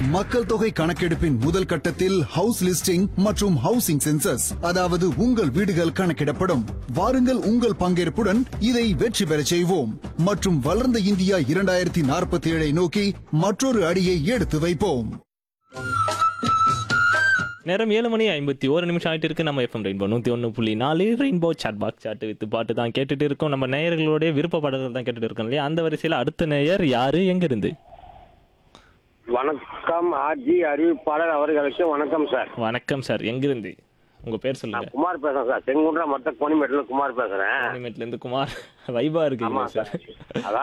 மக்கள் தொகை கணக்கெடுப்பின் முதல் கட்டத்தில் ஹவுஸ் லிஸ்டிங் மற்றும் ஹவுசிங் சென்சஸ் அதாவது உங்கள் வீடுகள் கணக்கிடப்படும் வாருங்கள் உங்கள் பங்கேற்புடன் இதை வெற்றி பெறச் செய்வோம் மற்றும் வளர்ந்த இந்தியா இரண்டாயிரத்தி நாற்பத்தி ஏழை நோக்கி மற்றொரு அடியை எடுத்து வைப்போம் நேரம் ஏழு மணி ஐம்பத்தி ஒரு நிமிஷம் ஆயிட்டு இருக்கு நம்ம எஃப்எம் ரெயின்போ நூற்றி ஒன்று புள்ளி நாலு rainbow chat box chat with பாட்டு தான் கேட்டுட்டு இருக்கோம் நம்ம நேயர்களுடைய விருப்ப பாடல்கள் தான் கேட்டுட்டு இருக்கோம் இல்லையா அந்த வரிசையில் அடுத்த நேயர் யாரு எங்க இருந்து வணக்கம் ஆர்ஜி அறிவிப்பாளர் அவர்களுக்கு வணக்கம் சார் வணக்கம் சார் எங்கிருந்து உங்க பேர் நான் சொல்லுங்க குமார் பேசுறேன் சார் செங்குன்றம் மொத்த கோணிமேட்டில் குமார் பேசுறேன் இருந்து குமார் வைபா இருக்கீங்க ஆமா சார் சார் அதான்